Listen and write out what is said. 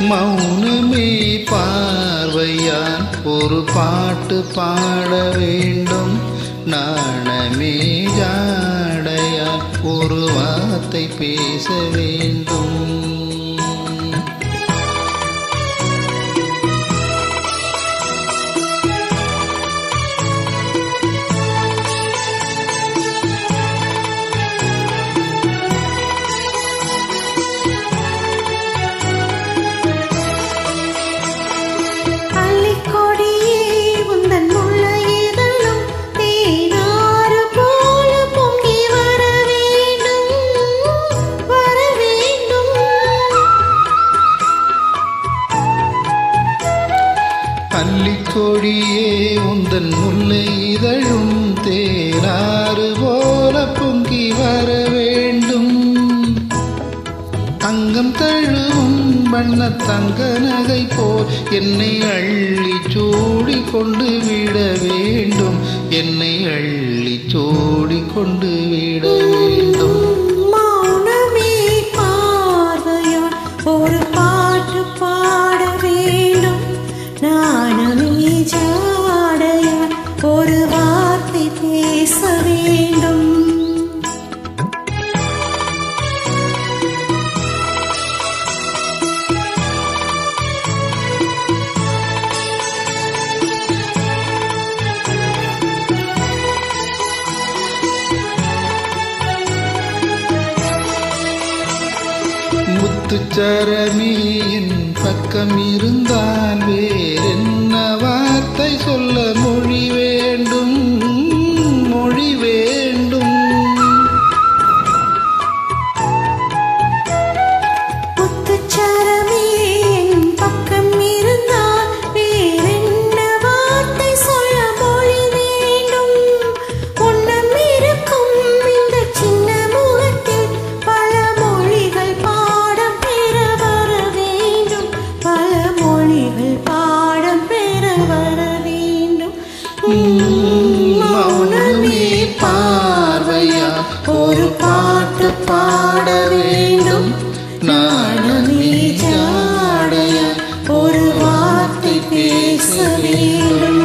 மௌனமே பார்வையான் ஒரு பாட்டு பாட வேண்டும் நாணமே ஜாடையான் ஒரு வார்த்தை பேச வேண்டும் அள்ளிக்கொடியே உந்தன் முல்லை இதழும் தேனாறு போல பொங்கி வர வேண்டும் வர வேண்டும் அல்லிக்கொடியே உந்தன் முல்லை இதழும் தேனாறு போல பொங்கி வர வேண்டும் அங்கம் தழுவும் வண்ண தங்க நகை போல் என்னை அள்ளி சூடி கொண்டு விட வேண்டும் என்னை அள்ளி சூடி கொண்டு விட வேண்டும் மௌனமே பார்வையால் ஒரு பாட்டு பாட வேண்டும் நாணமே ஜாடையால் ஒரு வார்த்தை பேச வேண்டும் முத்துச்சரமே என் பக்கம் இருந்தால் வேறென்ன வார்த்தை சொல்ல மொழி வேண்டும் மொழி வேண்டும் முத்துச்சரமே என் பக்கம் இருந்தால் வேறென்ன வார்த்தை சொல்ல மொழி வேண்டும் உன்னம் இருக்கும் இந்த சின்ன முகத்தில் பல மொழிகள் பாடம் பெற வர வேண்டும் பல மொழிகள் பாடம் பெற வர வேண்டும் மௌனமே பார்வையா ஒரு பாட்டு பாட வேண்டும் நாணமே ஜாடையா ஒரு வார்த்தை பேச வேண்டும்